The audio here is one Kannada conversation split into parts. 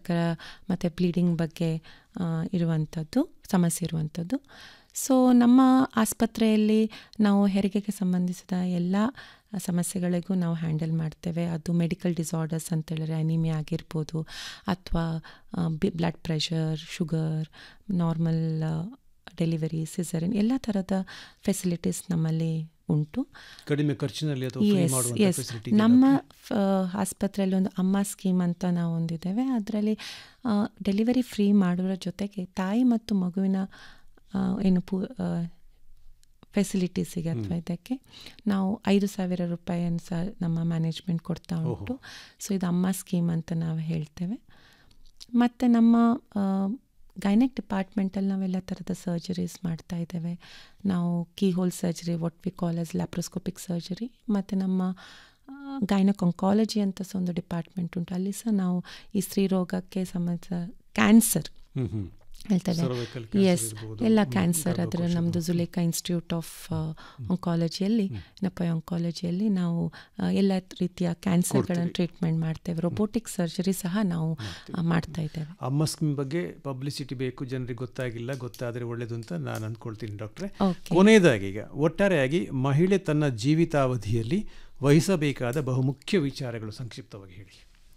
ರೋಗನಿರೋಧಕ ಮತ್ತು ಬ್ಲೀಡಿಂಗ್ ಬಗ್ಗೆ ಆ, ಇರುವಂಥದ್ದು ಸಮಸ್ಯೆ ಇರುವಂಥದ್ದು ಸೊ ನಮ್ಮ ಆಸ್ಪತ್ರೆಯಲ್ಲಿ ನಾವು ಹೆರಿಗೆಗೆ ಸಂಬಂಧಿಸಿದ ಎಲ್ಲ ಸಮಸ್ಯೆಗಳಿಗೂ ನಾವು ಹ್ಯಾಂಡಲ್ ಮಾಡ್ತೇವೆ ಅದು ಮೆಡಿಕಲ್ ಡಿಸಾರ್ಡರ್ಸ್ ಅಂತೇಳಿದ್ರೆ ಅನಿಮಿಯಾ ಆಗಿರ್ಬೋದು ಅಥವಾ B blood pressure sugar normal delivery caesarean ಎಲ್ಲ ಥರದ ಫೆಸಿಲಿಟೀಸ್ ನಮ್ಮಲ್ಲಿ ಉಂಟು ಕಡಿಮೆ ಖರ್ಚಿನಲ್ಲಿ ಅಥವಾ ಫ್ರೀ ಎಸ್ ಮಾಡುವಂಥ ಎಸ್ ಫೆಸಿಲಿಟಿ ನಮ್ಮ ಫ- ಆಸ್ಪತ್ರೆಯಲ್ಲಿ ಒಂದು ಅಮ್ಮ ಸ್ಕೀಮ್ ಅಂತ ನಾವು ಹೊಂದಿದ್ದೇವೆ ಅದರಲ್ಲಿ ಡೆಲಿವರಿ ಫ್ರೀ ಮಾಡುವ ಜೊತೆಗೆ ತಾಯಿ ಮತ್ತು ಮಗುವಿನ ಆ, ಏನು ಪೂ ಫೆಸಿಲಿಟೀಸಿಗೆ ಅಥವಾ ಇದಕ್ಕೆ ನಾವು ಐದು ಸಾವಿರ ರೂಪಾಯಿಯನ್ನು ಸಹ ನಮ್ಮ ಮ್ಯಾನೇಜ್ಮೆಂಟ್ ಕೊಡ್ತಾ ಉಂಟು ಸೊ ಇದು ಅಮ್ಮ ಸ್ಕೀಮ್ ಅಂತ ನಾವು ಹೇಳ್ತೇವೆ ಮತ್ತು ನಮ್ಮ ಗೈನೆಕ್ ಡಿಪಾರ್ಟ್ಮೆಂಟಲ್ಲಿ ನಾವೆಲ್ಲ ಥರದ ಸರ್ಜರೀಸ್ ಮಾಡ್ತಾ ಇದ್ದೇವೆ ನಾವು keyhole surgery what we call as laparoscopic surgery ಮತ್ತು ನಮ್ಮ ಗೈನಕ್ ಒಂಕಾಲಜಿ ಅಂತ ಸಹ ಒಂದು ಡಿಪಾರ್ಟ್ಮೆಂಟ್ ಉಂಟು ಅಲ್ಲಿ ಸಹ ನಾವು ಈ ಸ್ತ್ರೀ ರೋಗಕ್ಕೆ ಸಂಬಂಧ ಕ್ಯಾನ್ಸರ್ ಹ್ಮ್ ಹ್ಮ್ ಹೇಳ್ತೇವೆ Cervical cancer ಎಸ್ ಇರ್ಬೋದು, ಎಲ್ಲ ಹ್ಮ್, ಕ್ಯಾನ್ಸರ್ ಅದರ ಗರ್ಭಕೋಶ, ನಮ್ಮದು ಜುಲೇಖಾ ಇನ್ಸ್ಟಿಟ್ಯೂಟ್ ಆಫ್ ಒಂಕಾಲಜಿಯಲ್ಲಿ ನಪಯ ಒಂಕಾಲಜಿಯಲ್ಲಿ ನಾವು ಆ, ಎಲ್ಲ ರೀತಿಯ ಕ್ಯಾನ್ಸರ್ಗಳನ್ನು ಟ್ರೀಟ್ಮೆಂಟ್ ಮಾಡ್ತೇವೆ ರೊಬೋಟಿಕ್ ಸರ್ಜರಿ ಸಹ ನಾವು ಆ, ಮಾಡ್ತಾ ಇದ್ದೇವೆ ಅಮ್ಮ ಸ್ಕೀಮ್ ಬಗ್ಗೆ ಪಬ್ಲಿಸಿಟಿ ಬೇಕು ಜನರಿಗೆ ಗೊತ್ತಾಗಿಲ್ಲ ಗೊತ್ತಾದರೆ ಒಳ್ಳೇದು ಅಂತ ನಾನು ಅಂದ್ಕೊಳ್ತೀನಿ ಡಾಕ್ಟ್ರೆ ಓಕೆ ಕೊನೆಯದಾಗಿ ಈಗ ಒಟ್ಟಾರೆಯಾಗಿ ಮಹಿಳೆ ತನ್ನ ಜೀವಿತಾವಧಿಯಲ್ಲಿ ವಹಿಸಬೇಕಾದ ಬಹುಮುಖ್ಯ ವಿಚಾರಗಳು ಸಂಕ್ಷಿಪ್ತವಾಗಿ ಹೇಳಿ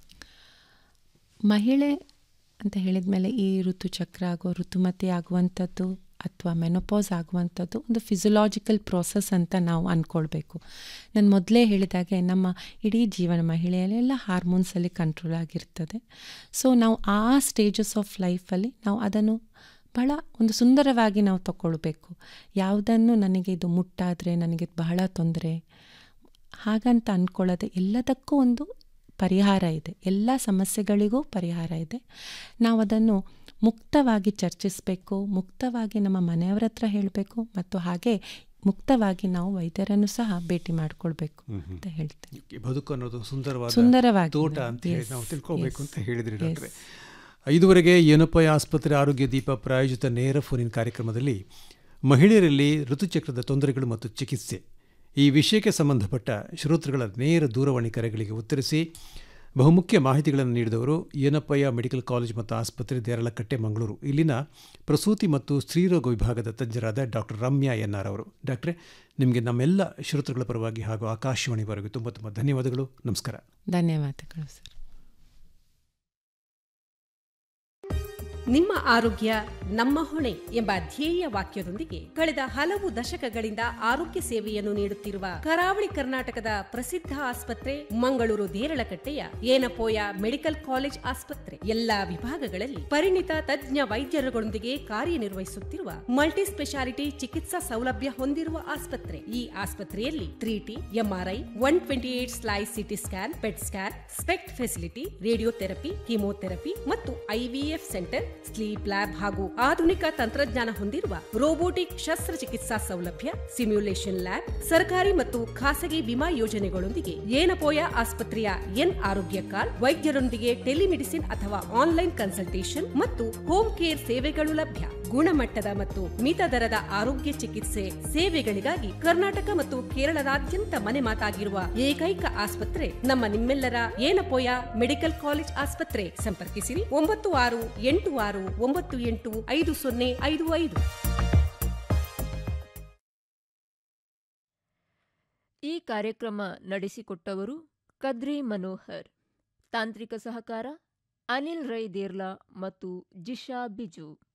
ಮಹಿಳೆ ಅಂತ ಹೇಳಿದ ಮೇಲೆ ಈ ಋತುಚಕ್ರ ಆಗೋ ಋತುಮತಿ ಆಗುವಂಥದ್ದು ಅಥವಾ ಮೆನೋಪಾಸ್ ಆಗುವಂಥದ್ದು ಒಂದು ಫಿಸಿಯಲಾಜಿಕಲ್ ಪ್ರೋಸೆಸ್ ಅಂತ ನಾವು ಅಂದ್ಕೊಳ್ಬೇಕು ನಾನು ಮೊದಲೇ ಹೇಳಿದಾಗೆ ನಮ್ಮ ಇಡೀ ಜೀವನ ಮಹಿಳೆಯಲ್ಲೆಲ್ಲ ಹಾರ್ಮೋನ್ಸಲ್ಲಿ ಕಂಟ್ರೋಲ್ ಆಗಿರ್ತದೆ ಸೊ ನಾವು ಆ ಸ್ಟೇಜಸ್ ಆಫ್ ಲೈಫಲ್ಲಿ ನಾವು ಅದನ್ನು ಬಹಳ ಒಂದು ಸುಂದರವಾಗಿ ನಾವು ತಗೊಳ್ಬೇಕು ಯಾವುದನ್ನು ನನಗೆ ಇದು ಮುಟ್ಟಾದರೆ ನನಗೆ ಇದು ಬಹಳ ತೊಂದರೆ ಹಾಗಂತ ಅಂದ್ಕೊಳ್ಳೋದೆ ಎಲ್ಲದಕ್ಕೂ ಒಂದು ಪರಿಹಾರ ಇದೆ ಎಲ್ಲ ಸಮಸ್ಯೆಗಳಿಗೂ ಪರಿಹಾರ ಇದೆ ನಾವು ಅದನ್ನು ಮುಕ್ತವಾಗಿ ಚರ್ಚಿಸಬೇಕು ಮುಕ್ತವಾಗಿ ನಮ್ಮ ಮನೆಯವರ ಹತ್ರ ಹೇಳಬೇಕು ಮತ್ತು ಹಾಗೆ ಮುಕ್ತವಾಗಿ ನಾವು ವೈದ್ಯರನ್ನು ಸಹ ಭೇಟಿ ಮಾಡಿಕೊಳ್ಬೇಕು ಅಂತ ಹೇಳ್ತೇನೆ ಈ ಬದುಕು ಅನ್ನೋದು ಸುಂದರವಾದ ಸುಂದರವಾಗಿ ತೋಟ ಅಂತ ಹೇಳಿ Yes, ನಾವು ತಿಳ್ಕೊಬೇಕು yes, ಅಂತ ಹೇಳಿದ್ರಿ yes. ಡಾಕ್ಟ್ರೆ ಐದುವರೆಗೆ ಏನಪ್ಪಯ ಆಸ್ಪತ್ರೆ ಆರೋಗ್ಯ ದೀಪ ಪ್ರಾಯೋಜಿತ ನೇರ ಫೋನಿನ ಕಾರ್ಯಕ್ರಮದಲ್ಲಿ ಮಹಿಳೆಯರಲ್ಲಿ ಋತುಚಕ್ರದ ತೊಂದರೆಗಳು ಮತ್ತು ಚಿಕಿತ್ಸೆ ಈ ವಿಷಯಕ್ಕೆ ಸಂಬಂಧಪಟ್ಟ ಶ್ರೋತೃಗಳ ನೇರ ದೂರವಾಣಿ ಕರೆಗಳಿಗೆ ಉತ್ತರಿಸಿ ಬಹುಮುಖ್ಯ ಮಾಹಿತಿಗಳನ್ನು ನೀಡಿದವರು ಏನಪ್ಪಯ್ಯ ಮೆಡಿಕಲ್ ಕಾಲೇಜ್ ಮತ್ತು ಆಸ್ಪತ್ರೆ ದೇರಳಕಟ್ಟೆ ಮಂಗಳೂರು ಇಲ್ಲಿನ ಪ್ರಸೂತಿ ಮತ್ತು ಸ್ತ್ರೀರೋಗ ವಿಭಾಗದ ತಜ್ಞರಾದ ಡಾಕ್ಟರ್ ರಮ್ಯಾ ಎನ್ ಆರ್ ಅವರು ಡಾಕ್ಟ್ರೆ ನಿಮಗೆ ನಮ್ಮೆಲ್ಲ ಶ್ರೋತೃಗಳ ಪರವಾಗಿ ಹಾಗೂ ಆಕಾಶವಾಣಿ ಪರವಾಗಿ ತುಂಬ ತುಂಬ ಧನ್ಯವಾದಗಳು ನಮಸ್ಕಾರ ಧನ್ಯವಾದಗಳು ಸರ್ ನಿಮ್ಮ ಆರೋಗ್ಯ ನಮ್ಮ ಹೊಣೆ ಎಂಬ ಧ್ಯೇಯ ವಾಕ್ಯದೊಂದಿಗೆ ಕಳೆದ ಹಲವು ದಶಕಗಳಿಂದ ಆರೋಗ್ಯ ಸೇವೆಯನ್ನು ನೀಡುತ್ತಿರುವ ಕರಾವಳಿ ಕರ್ನಾಟಕದ ಪ್ರಸಿದ್ಧ ಆಸ್ಪತ್ರೆ ಮಂಗಳೂರು ದೇರಳಕಟ್ಟೆಯ ಏನಪೋಯ ಮೆಡಿಕಲ್ ಕಾಲೇಜ್ ಆಸ್ಪತ್ರೆ ಎಲ್ಲಾ ವಿಭಾಗಗಳಲ್ಲಿ ಪರಿಣಿತ ತಜ್ಞ ವೈದ್ಯರುಗಳೊಂದಿಗೆ ಕಾರ್ಯನಿರ್ವಹಿಸುತ್ತಿರುವ ಮಲ್ಟಿ ಸ್ಪೆಷಾಲಿಟಿ ಚಿಕಿತ್ಸಾ ಸೌಲಭ್ಯ ಹೊಂದಿರುವ ಆಸ್ಪತ್ರೆ ಈ ಆಸ್ಪತ್ರೆಯಲ್ಲಿ three T MRI one twenty eight slice CT scan PET scan SPECT facility radiotherapy chemotherapy ಮತ್ತು ಐವಿಎಫ್ ಸೆಂಟರ್ ಸ್ಲೀಪ್ ಲ್ಯಾಬ್ ಹಾಗೂ ಆಧುನಿಕ ತಂತ್ರಜ್ಞಾನ ಹೊಂದಿರುವ ರೋಬೋಟಿಕ್ ಶಸ್ತ್ರಚಿಕಿತ್ಸಾ ಸೌಲಭ್ಯ ಸಿಮ್ಯುಲೇಷನ್ ಲ್ಯಾಬ್ ಸರ್ಕಾರಿ ಮತ್ತು ಖಾಸಗಿ ವಿಮಾ ಯೋಜನೆಗಳೊಂದಿಗೆ ಏನಪೋಯ ಆಸ್ಪತ್ರೆಯ ಎನ್ ಆರೋಗ್ಯ ಕಾರ್ಡ್ ವೈದ್ಯರೊಂದಿಗೆ ಟೆಲಿಮೆಡಿಸಿನ್ ಅಥವಾ ಆನ್ಲೈನ್ ಕನ್ಸಲ್ಟೇಷನ್ ಮತ್ತು ಹೋಮ್ ಕೇರ್ ಸೇವೆಗಳು ಲಭ್ಯ ಗುಣಮಟ್ಟದ ಮತ್ತು ಮಿತ ದರದ ಆರೋಗ್ಯ ಚಿಕಿತ್ಸೆ ಸೇವೆಗಳಿಗಾಗಿ ಕರ್ನಾಟಕ ಮತ್ತು ಕೇರಳದಾದ್ಯಂತ ಮನೆ ಮಾತಾಗಿರುವ ಏಕೈಕ ಆಸ್ಪತ್ರೆ ನಮ್ಮ ನಿಮ್ಮೆಲ್ಲರ ಏನಪೋಯ ಮೆಡಿಕಲ್ ಕಾಲೇಜ್ ಆಸ್ಪತ್ರೆ ಸಂಪರ್ಕಿಸಿರಿ ಒಂಬತ್ತು ಆರು ಎಂಟು ಆರು ಒಂಬತ್ತು ಎಂಟು ಐದು ಸೊನ್ನೆ ಐದು ಐದು ಈ ಕಾರ್ಯಕ್ರಮ ನಡೆಸಿಕೊಟ್ಟವರು ಕದ್ರಿ ಮನೋಹರ್ ತಾಂತ್ರಿಕ ಸಹಕಾರ ಅನಿಲ್ ರೈ ದೇರ್ಲಾ ಮತ್ತು ಜಿಶಾ ಬಿಜು